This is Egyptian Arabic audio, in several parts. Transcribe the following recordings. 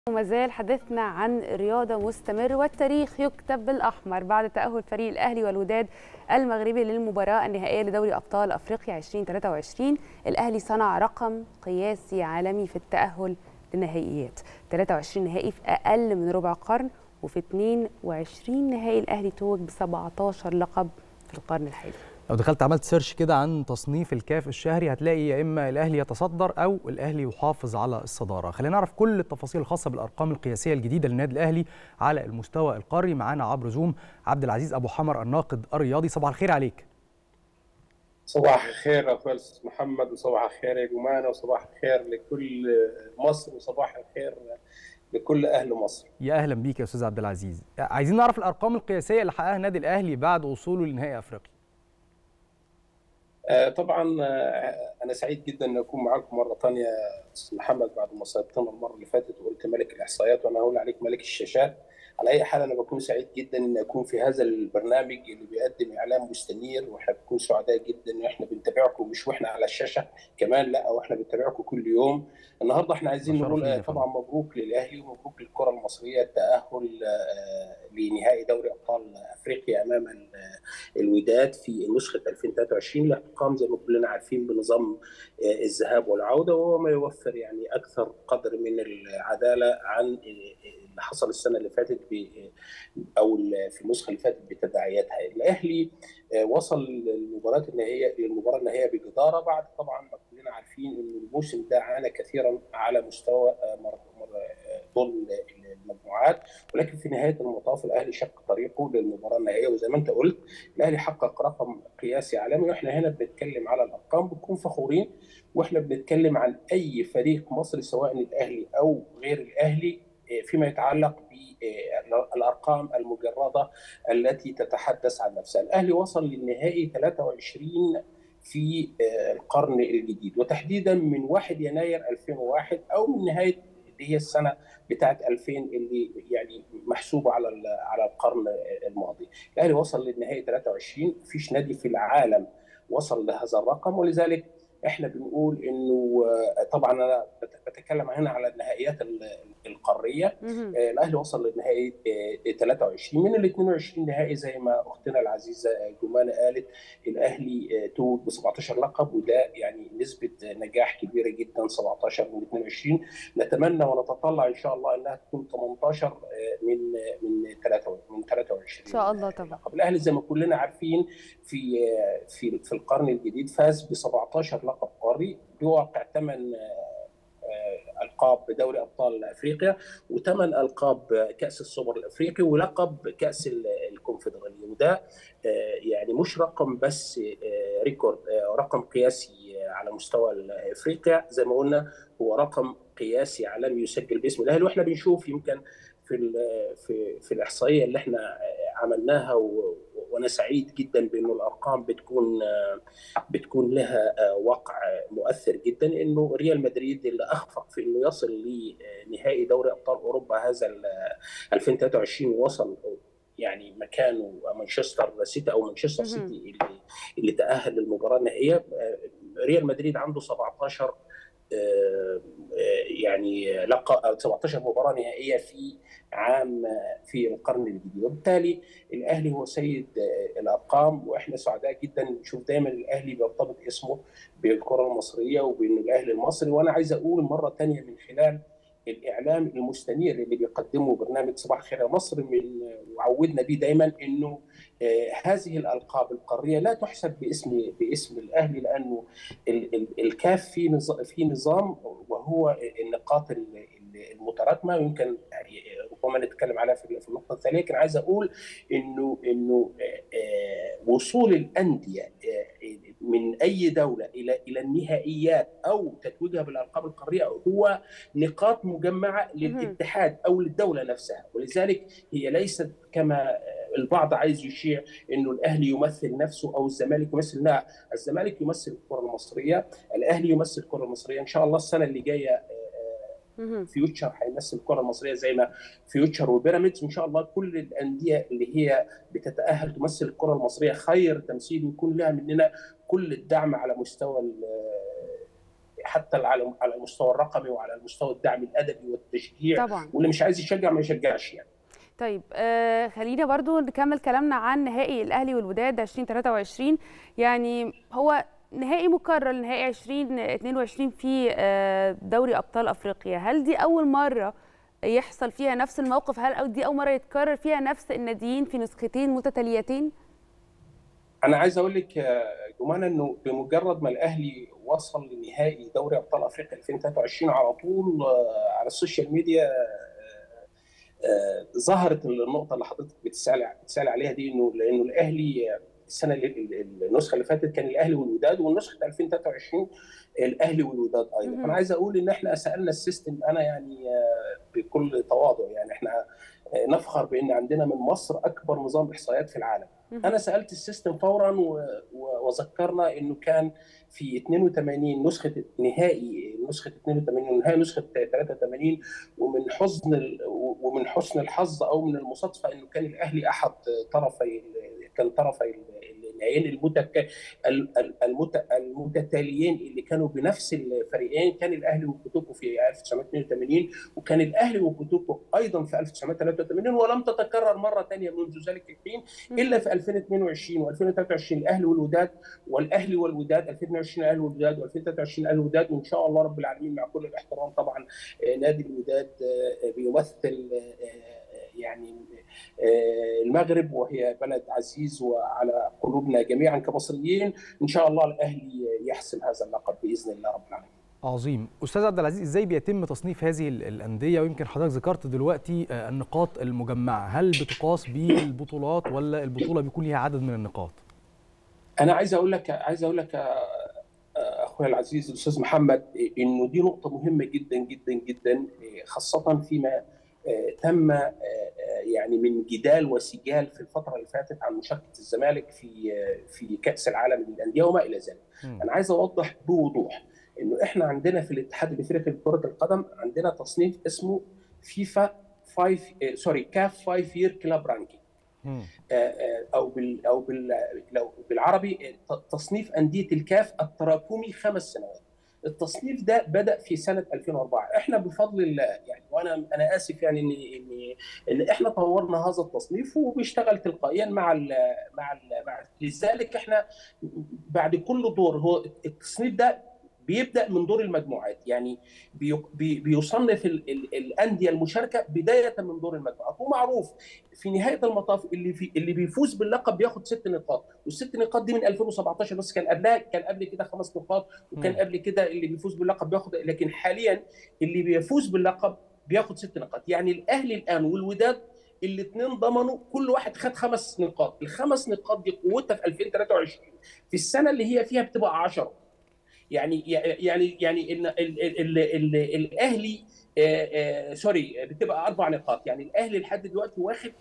وما زال حديثنا عن رياضة مستمر والتاريخ يكتب بالأحمر بعد تأهل فريق الأهلي والوداد المغربي للمباراة النهائية لدوري أبطال أفريقيا 2023 الأهلي صنع رقم قياسي عالمي في التأهل للنهائيات 23 نهائي في أقل من ربع قرن وفي 22 نهائي الأهلي توج ب 17 لقب في القرن الحالي لو دخلت عملت سيرش كده عن تصنيف الكاف الشهري هتلاقي يا اما الاهلي يتصدر او الاهلي يحافظ على الصداره خلينا نعرف كل التفاصيل الخاصه بالارقام القياسيه الجديده للنادي الاهلي على المستوى القاري معانا عبر زوم عبد العزيز ابو حمر الناقد الرياضي صباح الخير عليك صباح الخير اخوي الاستاذ محمد وصباح الخير يا جمانه وصباح الخير لكل مصر وصباح الخير لكل اهل مصر يا اهلا بيك يا استاذ عبد العزيز عايزين نعرف الارقام القياسيه اللي حققها النادي الاهلي بعد وصوله لنهائي افريقيا طبعا انا سعيد جدا ان اكون معاكم مره ثانيه استاذ محمد بعد ما صيدتنا المره اللي فاتت وقلت ملك الاحصائيات وانا هقول عليك ملك الشاشات على اي حال انا بكون سعيد جدا ان اكون في هذا البرنامج اللي بيقدم اعلام مستنير واحنا بنكون سعداء جدا ان احنا بنتابعكم مش واحنا على الشاشه كمان لا واحنا بنتابعكم كل يوم النهارده احنا عايزين نقول طبعا مبروك للاهلي ومبروك للكره المصريه التاهل لنهائي دوري ابطال افريقيا امام الوداد في نسخه 2023 اللي هتقام زي ما كلنا عارفين بنظام الذهاب والعوده وهو ما يوفر يعني اكثر قدر من العداله عن اللي حصل السنه اللي فاتت او في النسخه اللي فاتت بتداعياتها الاهلي وصل للمباراه النهائيه للمباراه النهائيه بجداره بعد طبعا ما كلنا عارفين ان الموسم ده عانى كثيرا على مستوى طول المجموعات ولكن في نهايه المطاف الاهلي شق طريقه للمباراه النهائيه وزي ما انت قلت الاهلي حقق رقم قياسي عالمي واحنا هنا بنتكلم على الارقام بنكون فخورين واحنا بنتكلم عن اي فريق مصري سواء الاهلي او غير الاهلي فيما يتعلق بالارقام المجرده التي تتحدث عن نفسها الاهلي وصل للنهائي 23 في القرن الجديد وتحديدا من 1 يناير 2001 او من نهايه اللي هي السنه بتاعه 2000 اللي يعني محسوبه على على القرن الماضي. الاهلي وصل للنهائي 23 مفيش نادي في العالم وصل لهذا الرقم ولذلك احنا بنقول انه طبعا انا بتكلم هنا على النهائيات القاريه الاهلي وصل للنهائي 23 من ال 22 نهائي زي ما اختنا العزيزه جمانه قالت الاهلي توج ب 17 لقب وده يعني نسبه نجاح كبيره جدا 17 من 22 نتمنى ونتطلع ان شاء الله انها تكون 18 من من 23 من 23 ان شاء الله طبعا لقب الاهلي زي ما كلنا عارفين في في في القرن الجديد فاز ب 17 لقب قاري بواقع ثمان القاب بدوري ابطال افريقيا وثمان القاب كاس السوبر الافريقي ولقب كاس الكونفدراليه وده يعني مش رقم بس ريكورد رقم قياسي على مستوى افريقيا زي ما قلنا هو رقم قياسي عالمي يسجل باسم الاهلي واحنا بنشوف يمكن في في في الاحصائيه اللي احنا عملناها و وانا سعيد جدا بانه الارقام بتكون بتكون لها وقع مؤثر جدا انه ريال مدريد اللي اخفق في انه يصل لنهائي دوري ابطال اوروبا هذا 2023 وصل يعني مكانه مانشستر سيتي او مانشستر سيتي اللي, اللي تاهل للمباراه النهائيه ريال مدريد عنده 17 يعني لقى 17 مباراه نهائيه في عام في القرن الجديد وبالتالي الاهلي هو سيد الارقام واحنا سعداء جدا نشوف دايما الاهلي بيرتبط اسمه بالكره المصريه وبانه الاهلي المصري وانا عايز اقول مره ثانيه من خلال الاعلام المستنير اللي بيقدمه برنامج صباح الخير يا مصر من وعودنا بيه دايما انه آه هذه الالقاب القاريه لا تحسب باسم باسم الاهلي لانه ال ال الكاف في نظام في نظام وهو النقاط المتراكمه يمكن يعني ربما نتكلم عليها في النقطه الثانيه لكن عايز اقول انه انه آه وصول الانديه آه من اي دوله الى الى النهائيات او تتويجها بالالقاب القاريه هو نقاط مجمعه للاتحاد او للدوله نفسها ولذلك هي ليست كما البعض عايز يشيع انه الاهلي يمثل نفسه او الزمالك يمثل لا الزمالك يمثل الكره المصريه الاهلي يمثل الكره المصريه ان شاء الله السنه اللي جايه فيوتشر هيمثل الكره المصريه زي ما فيوتشر وبيراميدز وان شاء الله كل الانديه اللي هي بتتاهل تمثل الكره المصريه خير تمثيل ويكون لها مننا كل الدعم على مستوى حتى على على المستوى الرقمي وعلى المستوى الدعم الادبي والتشجيع طبعا واللي مش عايز يشجع ما يشجعش يعني طيب آه خلينا برضو نكمل كلامنا عن نهائي الاهلي والوداد 2023 يعني هو نهائي مكرر لنهائي 2022 في آه دوري ابطال افريقيا هل دي اول مره يحصل فيها نفس الموقف هل او دي اول مره يتكرر فيها نفس الناديين في نسختين متتاليتين انا عايز اقول لك يا جمانه انه بمجرد ما الاهلي وصل لنهائي دوري ابطال افريقيا 2023 على طول على السوشيال ميديا ظهرت النقطه اللي حضرتك بتسال بتسال عليها دي انه لانه الاهلي السنه اللي النسخه اللي فاتت كان الاهلي والوداد والنسخه 2023 الاهلي والوداد ايضا انا عايز اقول ان احنا سالنا السيستم انا يعني بكل تواضع يعني احنا نفخر بان عندنا من مصر اكبر نظام احصائيات في العالم انا سالت السيستم فورا وذكرنا انه كان في 82 نسخه نهائي نسخه 82 ونهائي نسخه 83 ومن حزن ومن حسن الحظ او من المصادفه انه كان الاهلي احد طرفي كان طرفي النهائيين المتك... المت... المتتاليين اللي كانوا بنفس الفريقين كان الاهلي وكوتوكو في 1982 وكان الاهلي وكوتوكو ايضا في 1983 ولم تتكرر مره ثانيه منذ ذلك الحين الا في 2022 و2023 الاهلي والوداد والاهلي والوداد 2022 الاهلي والوداد و2023 الاهلي والوداد وان شاء الله رب العالمين مع كل الاحترام طبعا نادي الوداد بيمثل يعني المغرب وهي بلد عزيز وعلى قلوبنا جميعا كمصريين ان شاء الله الاهلي يحسم هذا اللقب باذن الله رب العالمين عظيم استاذ عبد العزيز ازاي بيتم تصنيف هذه الانديه ويمكن حضرتك ذكرت دلوقتي النقاط المجمعه هل بتقاس بالبطولات ولا البطوله بيكون ليها عدد من النقاط انا عايز اقول لك عايز اقول لك اخويا العزيز الاستاذ محمد انه دي نقطه مهمه جدا جدا جدا خاصه فيما تم يعني من جدال وسجال في الفتره اللي فاتت عن مشاركه الزمالك في في كاس العالم للانديه وما الى ذلك. م. انا عايز اوضح بوضوح انه احنا عندنا في الاتحاد الافريقي لكره القدم عندنا تصنيف اسمه فيفا 5 سوري كاف 5 يير كلاب رانكينج او بال او بال لو بالعربي تصنيف انديه الكاف التراكمي خمس سنوات. التصنيف ده بدا في سنه 2004 احنا بفضل الله يعني وانا انا اسف يعني ان ان ان احنا طورنا هذا التصنيف وبيشتغل تلقائيا مع ال مع ال مع لذلك احنا بعد كل دور هو التصنيف ده بيبدا من دور المجموعات يعني بي بي بيصنف ال ال الانديه المشاركه بدايه من دور المجموعات ومعروف في نهايه المطاف اللي في اللي بيفوز باللقب بياخد ست نقاط والست نقاط دي من 2017 بس كان قبلها كان قبل كده خمس نقاط وكان قبل كده اللي بيفوز باللقب بياخد لكن حاليا اللي بيفوز باللقب بياخد ست نقاط يعني الاهلي الان والوداد الاثنين ضمنوا كل واحد خد خمس نقاط الخمس نقاط دي قوتها في 2023 في السنه اللي هي فيها بتبقى 10 يعني يعني يعني ان ال ال ال الاهلي آآ آآ سوري بتبقى اربع نقاط يعني الاهلي لحد دلوقتي واخد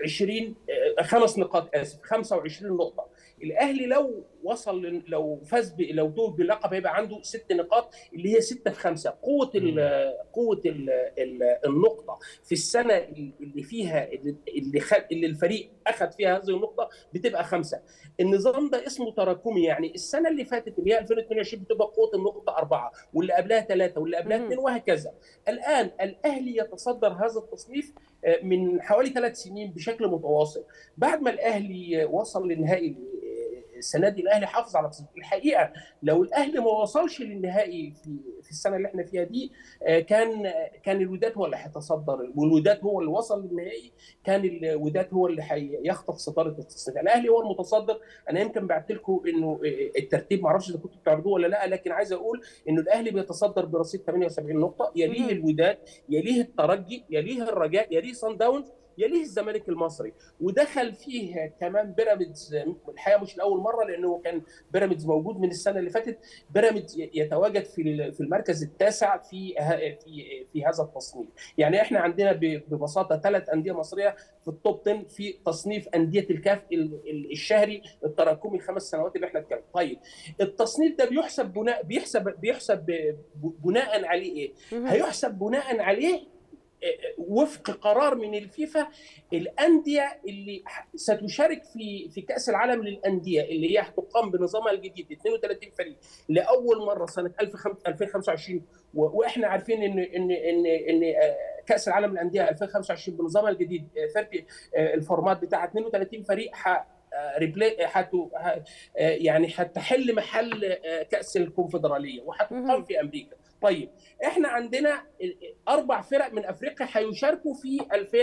20 خمس نقاط اسف 25 نقطه الاهلي لو وصل لو فاز لو دول باللقب هيبقى عنده ست نقاط اللي هي 6 في 5 قوه ال قوه ال ال النقطه في السنه اللي فيها اللي خد اللي الفريق اخذ فيها هذه النقطه بتبقى خمسه النظام ده اسمه تراكمي يعني السنه اللي فاتت اللي هي 2022 بتبقى قوه النقطه اربعه واللي قبلها ثلاثه واللي قبلها اثنين وهكذا الان الاهلي يتصدر هذا التصنيف من حوالي ثلاث سنين بشكل متواصل بعد ما الاهلي وصل للنهائي السنه دي الاهلي حافظ على الحقيقه لو الاهلي ما وصلش للنهائي في في السنه اللي احنا فيها دي كان كان الوداد هو اللي هيتصدر والوداد هو اللي وصل للنهائي كان الوداد هو اللي هيخطف صداره التصنيف الاهلي هو المتصدر انا يمكن بعت لكم انه الترتيب ما اعرفش اذا كنتوا بتعرضوه ولا لا لكن عايز اقول انه الاهلي بيتصدر برصيد 78 نقطه يليه الوداد يليه الترجي يليه الرجاء يليه صن داونز يليه الزمالك المصري ودخل فيه كمان بيراميدز الحقيقه مش لاول مره لانه كان بيراميدز موجود من السنه اللي فاتت بيراميدز يتواجد في في المركز التاسع في في في هذا التصنيف يعني احنا عندنا ببساطه ثلاث انديه مصريه في التوب 10 في تصنيف انديه الكاف الشهري التراكمي خمس سنوات اللي احنا اتكلمنا طيب التصنيف ده بيحسب بناء بيحسب بيحسب بناء عليه ايه هيحسب بناء عليه وفق قرار من الفيفا الانديه اللي ستشارك في في كاس العالم للانديه اللي هي هتقام بنظامها الجديد 32 فريق لاول مره سنه 2025 واحنا عارفين ان ان ان ان كاس العالم للانديه 2025 بنظامها الجديد 30 الفورمات بتاع 32 فريق ريبلي حتو يعني هتحل محل كاس الكونفدراليه وهتقام في امريكا طيب احنا عندنا اربع فرق من افريقيا هيشاركوا في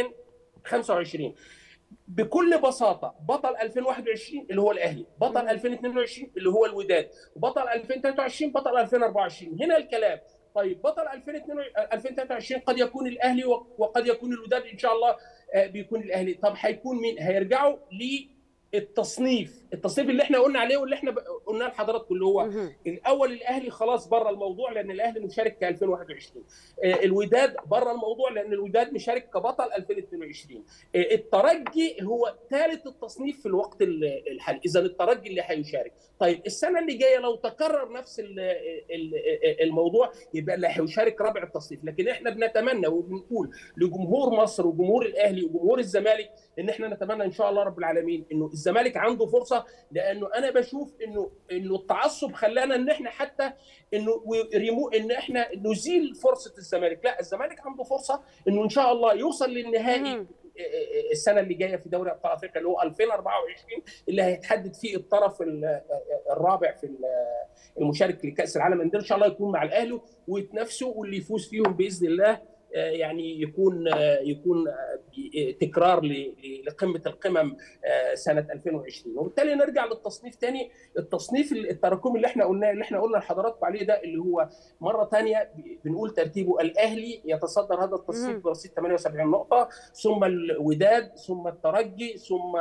2025 بكل بساطه بطل 2021 اللي هو الاهلي بطل 2022 اللي هو الوداد وبطل 2023 بطل 2024 هنا الكلام طيب بطل 2023 قد يكون الاهلي وقد يكون الوداد ان شاء الله بيكون الاهلي طب هيكون مين هيرجعوا للتصنيف التصنيف اللي احنا قلنا عليه واللي احنا قلناه لحضراتكم اللي هو الاول الاهلي خلاص بره الموضوع لان الاهلي مشارك ك 2021 الوداد بره الموضوع لان الوداد مشارك كبطل 2022 الترجي هو ثالث التصنيف في الوقت الحالي اذا الترجي اللي هيشارك طيب السنه اللي جايه لو تكرر نفس الموضوع يبقى اللي هيشارك رابع التصنيف لكن احنا بنتمنى وبنقول لجمهور مصر وجمهور الاهلي وجمهور الزمالك ان احنا نتمنى ان شاء الله رب العالمين انه الزمالك عنده فرصه لانه انا بشوف انه انه التعصب خلانا ان احنا حتى انه ريمو ان احنا نزيل فرصه الزمالك لا الزمالك عنده فرصه انه ان شاء الله يوصل للنهائي السنه اللي جايه في دوري ابطال افريقيا اللي هو 2024 اللي هيتحدد فيه الطرف الرابع في المشارك لكاس العالم ان شاء الله يكون مع الاهلي ويتنافسوا واللي يفوز فيهم باذن الله يعني يكون يكون تكرار لقمه القمم سنه 2020 وبالتالي نرجع للتصنيف ثاني التصنيف التراكمي اللي احنا قلناه اللي احنا قلنا لحضراتكم عليه ده اللي هو مره ثانيه بنقول ترتيبه الاهلي يتصدر هذا التصنيف برصيد 78 نقطه ثم الوداد ثم الترجي ثم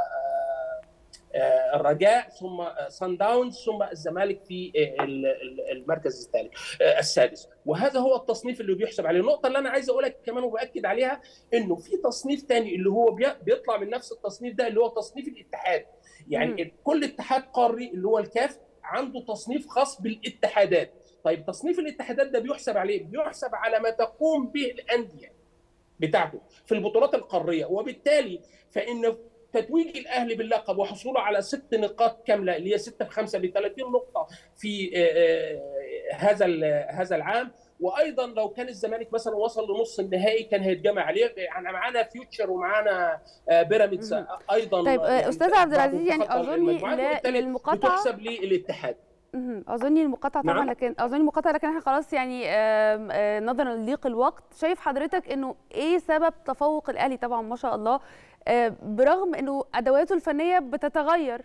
الرجاء ثم سان داونز ثم الزمالك في المركز الثالث السادس وهذا هو التصنيف اللي بيحسب عليه النقطه اللي انا عايز اقولها كمان وباكد عليها انه في تصنيف ثاني اللي هو بيطلع من نفس التصنيف ده اللي هو تصنيف الاتحاد يعني م. كل اتحاد قاري اللي هو الكاف عنده تصنيف خاص بالاتحادات طيب تصنيف الاتحادات ده بيحسب عليه بيحسب على ما تقوم به الانديه بتاعته في البطولات القاريه وبالتالي فان تتويج الاهلي باللقب وحصوله على ست نقاط كامله اللي هي 6 في 5 ب 30 نقطه في هذا هذا العام وايضا لو كان الزمالك مثلا وصل لنص النهائي كان هيتجمع عليه يعني معانا فيوتشر ومعانا بيراميدز ايضا طيب يعني استاذ عبد العزيز يعني اظني للمقاطعه بتحسب للاتحاد اظني المقاطعه طبعا نعم. لكن اظني المقاطعه لكن احنا خلاص يعني نظرا لضيق الوقت شايف حضرتك انه ايه سبب تفوق الاهلي طبعا ما شاء الله برغم انه ادواته الفنيه بتتغير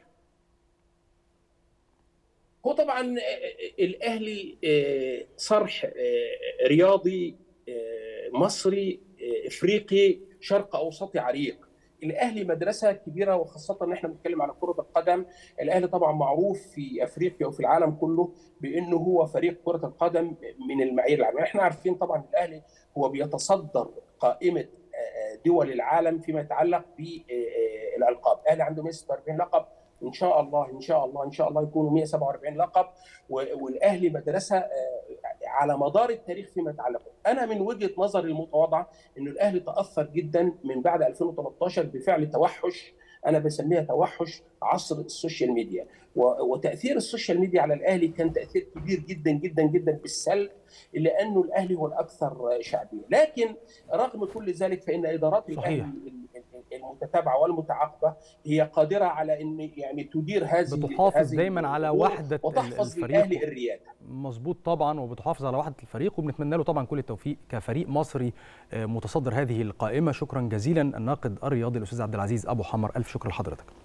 هو طبعا الاهلي صرح رياضي مصري افريقي شرق اوسطي عريق الاهلي مدرسه كبيره وخاصه ان احنا بنتكلم على كره القدم الاهلي طبعا معروف في افريقيا وفي العالم كله بانه هو فريق كره القدم من المعايير العالميه احنا عارفين طبعا الاهلي هو بيتصدر قائمه دول العالم فيما يتعلق بالالقاب الاهلي عنده 146 لقب ان شاء الله ان شاء الله ان شاء الله يكونوا 147 لقب والاهلي مدرسه على مدار التاريخ فيما يتعلق انا من وجهه نظري المتواضعه انه الاهلي تاثر جدا من بعد 2013 بفعل توحش انا بسميها توحش عصر السوشيال ميديا وتاثير السوشيال ميديا على الاهلي كان تاثير كبير جدا جدا جدا بالسلب لانه الاهلي هو الاكثر شعبيه لكن رغم كل ذلك فان ادارات الاهلي المتتابعه والمتعاقبه هي قادره على ان يعني تدير هذه بتحافظ دايما على وحده وتحفظ الفريق للاهلي الرياده مظبوط طبعا وبتحافظ على وحده الفريق وبنتمنى له طبعا كل التوفيق كفريق مصري متصدر هذه القائمه شكرا جزيلا الناقد الرياضي الاستاذ عبد العزيز ابو حمر الف شكر لحضرتك